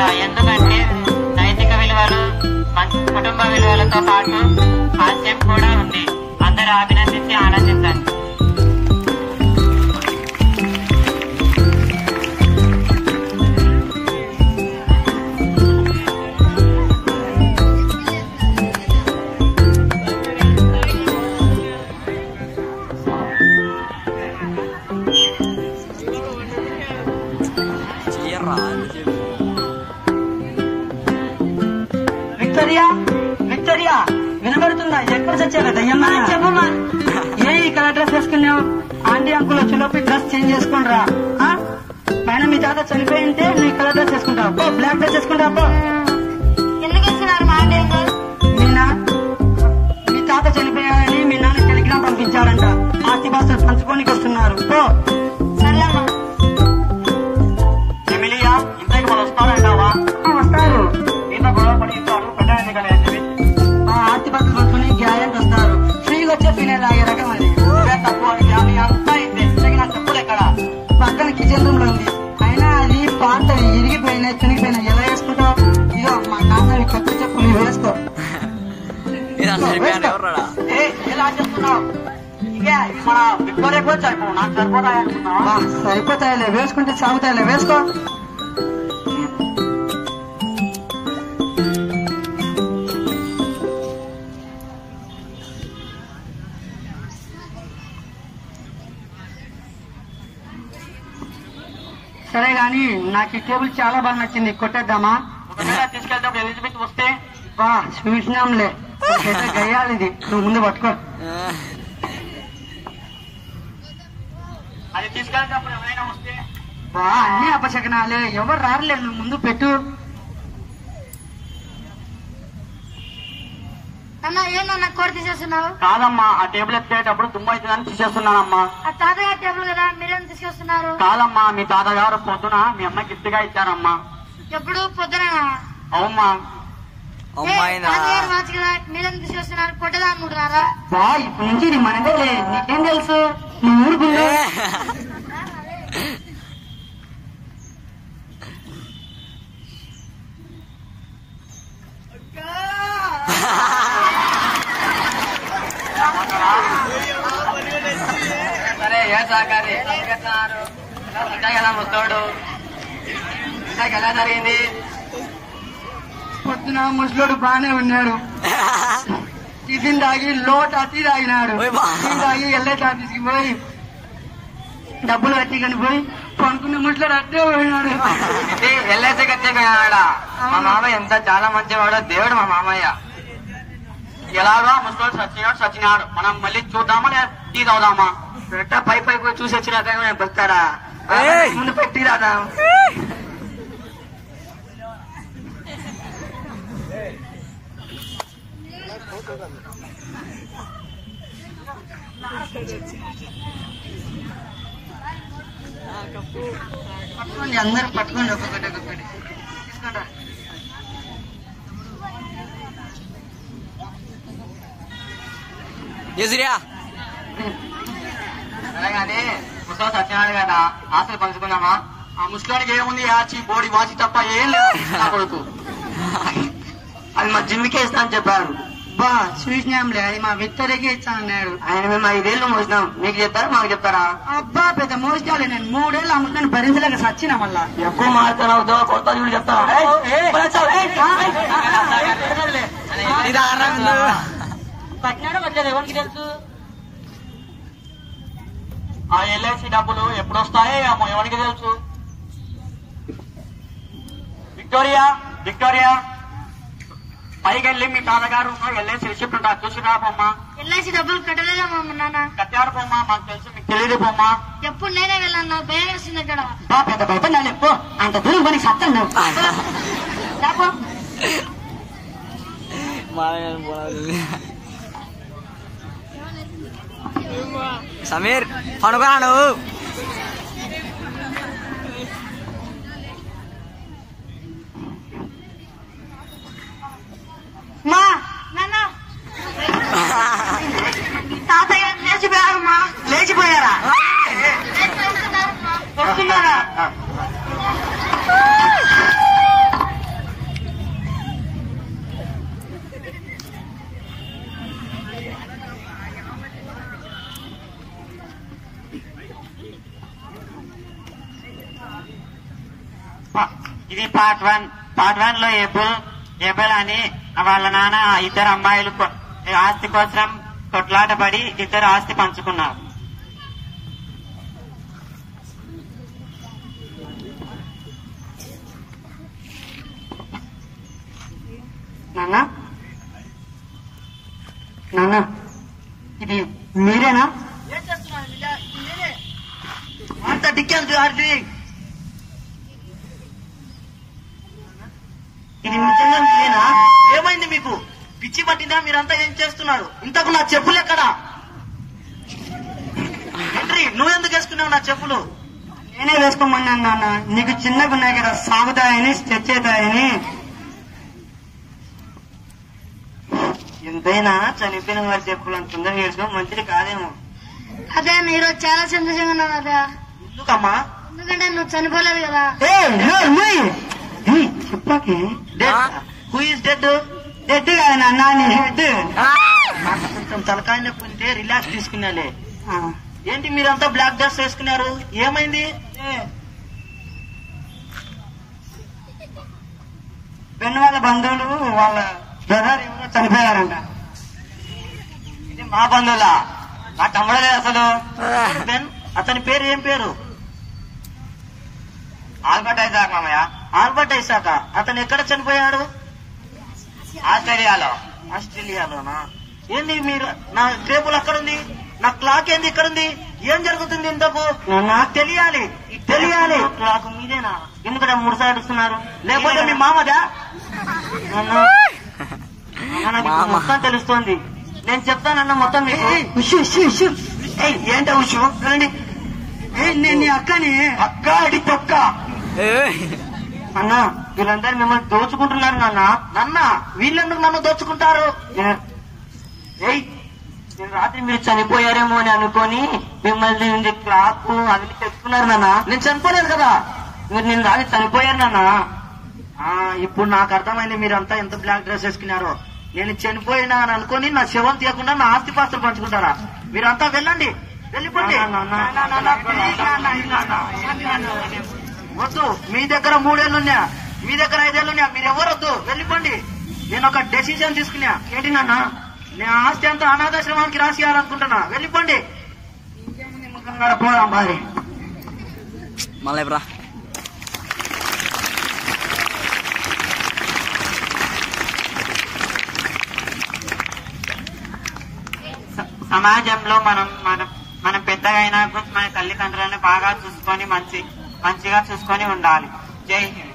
ఎందుకంటే నైతిక విలువలు మంచి కుటుంబ విలువలతో పాటు హాస్యం కూడా ఉంది అందరూ అభినందించి ఆనందించండి చెయ్యర్రా చెప్పు విక్టోరియా విక్టోరియా వినబడుతుందా ఎక్కడ చచ్చావు దయ్యమ్మా చెప్పమ్మా ఏ ఈ కలర్ డ్రెస్ వేసుకున్నావు ఆంటీ అంకుల్ వచ్చేలోపు డ్రెస్ చేంజ్ చేసుకుంటారా పైన మీ తాత చనిపోయి ఉంటే నీ కలర్ డ్రెస్ వేసుకుంటావు పో బ్లాక్ డ్రెస్ వేసుకుంటావు పో ఎందుకు ఇస్తున్నారు మా ఆంటీ అంకుల్ మీ నా మీ తాత చనిపోయారని మీ నాన్న టెలిగ్రామ్ పంపించాడంట ఆస్తి పాస్తులు పంచుకోనికి వస్తున్నారు పో సర్లేమ్మా ఎమిలియా ఇంతకు వాళ్ళు వస్తారంటావా ఆ, వస్తారు ఇంత గొడవ పడి ఇస్తారు పెద్ద ఎన్నికలు ఏంటివి? ఆ ఆస్తి పాస్తులు పంచుకొని గ్యారెంట్ వస్తారు ఫ్రీగా వచ్చే ఫినల్ లాగే రకం అది ఇదే తప్పు అని కానీ అంతా ఇంతే ఇంతకి నా చెప్పులు ఎక్కడ పక్కన కిచెన్ రూమ్ లో ఉంది అయినా అది పాత ఇరిగిపోయినాయి చినిగిపోయినాయి ఎలా వేసుకుంటావు ఇదో మా నాన్న కొత్త చెప్పులు ఇవి వేసుకో ఇది అందరిపోయాను ఎవర్రాడా ఏ ఎలా చెప్తున్నావు ఇవే ఇవి మన విక్టోరియా కూడా సరిపోవు నాకు సరిపోతాయి అనుకున్నావా బా, సరిపోతాయిలే వేసుకుంటే సాగుతాయిలే వేసుకో సరే గాని నాకు ఈ టేబుల్ చాలా బాగా నచ్చింది కొట్టేద్దామా ఒకవేళ తీసుకెళ్తే ఎలిజబెత్ వస్తే బా చూసినాంలే నాకైతే గయ్యాలి ఇది నువ్వు ముందు పట్టుకో అది తీసుకెళ్తే ఎవరైనా వస్తే బా అన్ని అపశకనాలే ఎవరు రారులే నువ్వు ముందు పెట్టు అన్న ఏందన్న కోర తీసేస్తున్నావు కాదమ్మా ఆ టేబుల్ ఎత్తేటప్పుడు దుమ్ము అవుతుందని తీసేస్తున్నానమ్మా ఆ తాతగారి టేబుల్ కదా మీరేం తీసుకొస్తున్నారు కాదమ్మా మీ తాతగారు పొద్దున మీ అమ్మ గిఫ్ట్ గా ఇచ్చారమ్మా ఎప్పుడు పొద్దున అవుమ్మా అమ్మాయినా తాతగారు వాచ్ కదా మీరేం తీసుకొస్తున్నారు కొట్టదా అనుకుంటున్నారా బా ఇప్పటి నుంచి ఇది మనదేలే నీకేం తెలుసు నువ్వు ఊరుకుందో సరే ఏ సాకారి ఉంటాయి కదా ముద్దోడు ఇంతకు ఎలా జరిగింది పొద్దున ముసలోడు బానే ఉన్నాడు టిఫిన్ తాగి లోట్ అతి తాగినాడు ఓయ్ బా. టీ తాగి ఎల్ఐసి ఆఫీస్కి పోయి డబ్బులు కట్టి పోయి కొనుక్కున్న ముసలోడు అట్టే పోయినాడు ఎల్ఐసి కట్టేపోయాడా మా మామయ్య ఎంత చాలా మంచివాడో దేవుడు మా మామయ్య ఎలాగో ముసలోడు సచ్చినాడు సచ్చినాడు మనం మళ్ళీ చూద్దామా లేదా టీ తాగుదామా పెట్ట పై పై పోయి చూసి వచ్చినాక నేను బతాడా ఏయ్. ముందు పెట్టి రాదా పట్టుకోండి అందరూ పట్టుకోండి ఒక్కొక్కటి ఒక్కొక్కటి తీసుకోండి ఎదురియా అలాగని ముసలి సత్యనారాయణ కదా ఆశలు పంచుకుందామా ఆ ముసలాడికి ఏముంది ఆచి బోడి వాచి తప్ప ఏం లేదు నా కొడుకు అది మా జిమ్మికే ఇస్తా అని చెప్పారు బా చూసినాంలే అది మా విక్టరీకి ఇచ్చానన్నాడు ఆయన మేము ఐదేళ్ళు మోసినాం మీకు చెప్తారా మాకు చెప్తారా అబ్బా పెద్ద మోసాలి నేను మూడేళ్ళు అమ్ముతాను భరించలేక సచ్చిన మళ్ళా ఎక్కువ మాట్లాడుతున్నావు కొత్త చూడు చెప్తారా ఇది ఆరంగు పట్టినాడు పట్టలేదు ఎవరికి తెలుసు ఆ ఎల్ఐసి డబ్బులు ఎప్పుడు వస్తాయో ఏమో ఎవరికి తెలుసు విక్టోరియా విక్టోరియా పైకి వెళ్ళి మీ తాతగారు ఎల్ఐసి రిసిప్ట్ ఉంటా చూసి రాబోమ్మా ఎల్ఐసి డబ్బులు కట్టలేదమ్మా మా నాన్న కట్టారు పోమ్మా మాకు తెలుసు మీకు తెలియదు పోమ్మా ఎప్పుడు నేనే వెళ్ళాను నాకు భయం వేస్తుంది ఇక్కడ బా పెద్ద భయపడినా పో అంత దూరం పని సత్తాను నువ్వు రాపో సమీర్ పనుకోరా నువ్వు మా నాన్న తాతయ్య లేచిపోయారమ్మా లేచిపోయారా లేచిపోతున్నారమ్మా వస్తున్నారా ఇది పార్ట్ వన్ పార్ట్ వన్ లో ఏబుల్ ఏబుల్ అని వాళ్ళ నాన్న ఇద్దరు అమ్మాయిలు కొ- ఆస్తి కోసం కొట్లాట పడి ఇద్దరు ఆస్తి పంచుకున్నారు నాన్న నాన్న ఇది మీరేనా అంత డిక్కెన్స్ ఇది నిజంగా మీరేనా ఏమైంది మీకు పిచ్చి పట్టిందా మీరంతా ఏం చేస్తున్నారు ఇంతకు నా చెప్పులు ఎక్కడా హెన్రీ నువ్వెందుకు వేసుకున్నావు నా చెప్పులు నేనే వేసుకోమన్నాను నాన్న నీకు చిన్నగా ఉన్నాయి కదా సాగుతాయని స్ట్రెచ్ అవుతాయని ఎంతైనా చనిపోయిన వారి చెప్పులు అంత తొందరగా వేసుకోవడం మంచిది కాదేమో అదే మీరు చాలా సంతోషంగా ఉన్నారు అదే ఎందుకమ్మా ఎందుకంటే నువ్వు చనిపోలేదు కదా చెప్పాకి ఆ? హూ ఇస్ డెడ్ డెడ్ కాదు నాన్న నీ హెడ్ కొంచెం తలకాయ నొప్పి ఉంటే రిలాక్స్ తీసుకున్నాలే ఏంటి మీరంతా బ్లాక్ డ్రెస్ వేసుకున్నారు ఏమైంది పెన్ను వాళ్ళ బంధువులు వాళ్ళ బ్రదర్ ఎవరో చనిపోయారంట ఇది మా బంధువులా నా తమ్ముడే అసలు బెన్ అతని పేరు ఏం పేరు ఆల్బర్ట్ ఐజాక్ మామయ్య ఆల్బర్ట్ ఐజాక అతను ఎక్కడ చనిపోయాడు ఆస్ట్రేలియాలో ఆస్ట్రేలియాలోనా ఏంది మీరు నా టేబుల్ అక్కడ ఉంది నా క్లాక్ ఏంది ఇక్కడ ఉంది ఏం జరుగుతుంది ఇంతకు నాకు తెలియాలి తెలియాలి క్లాక్ మీదేనా ఎందుకంటే మూడు సార్లు ఇస్తున్నారు లేకపోతే మీ మామదా నాన్న, నాన్న, నాకు ఇప్పుడు మామ. మొత్తం తెలుస్తోంది నేను చెప్తానన్న మొత్తం మీకు ఏయ్, ఏంటో ఉషు రండి ఏయ్, నేను నీ అక్కని అక్క అడి తొక్క ఏయ్. అన్న వీళ్ళందరూ మిమ్మల్ని దోచుకుంటున్నారు నాన్న నాన్న వీళ్ళెందుకు నన్ను దోచుకుంటారు ఏ- ఏయ్ నేను రాత్రి మీరు చనిపోయారేమో అని అనుకొని మిమ్మల్ని నుండి క్లాక్ అవి తెచ్చుకున్నారు నాన్న నేను చనిపోలేదు కదా మీరు నేను రాత్రి చనిపోయారు నాన్న ఆ, ఇప్పుడు నాకు అర్థమైంది మీరంతా ఎంత బ్లాక్ డ్రెస్ వేసుకున్నారో నేను చనిపోయినా అని అనుకొని నా శవం తీయకుండా నా ఆస్తి పాస్తులు పంచుకుంటారా మీరంతా వెళ్ళండి వెళ్ళిపోండి వద్దు మీ దగ్గర మూడేళ్ళు ఉన్నాయా మీ దగ్గర ఐదేళ్ళు ఉన్నాయా మీరు ఎవరు వద్దు వెళ్ళిపోండి నేను ఒక డెసిషన్ తీసుకున్నా ఏంటి నాన్న నేను ఆస్తి అంతా అనాథాశ్రమానికి రాసియాలనుకుంటున్నా వెళ్ళిపోండి పోదాం భారీ మళ్ళీ రా సమాజంలో మనం మనం మనం పెద్దగా అయినా మన తల్లిదండ్రులను బాగా చూసుకొని మంచి మంచిగా చూసుకొని ఉండాలి జై హింద్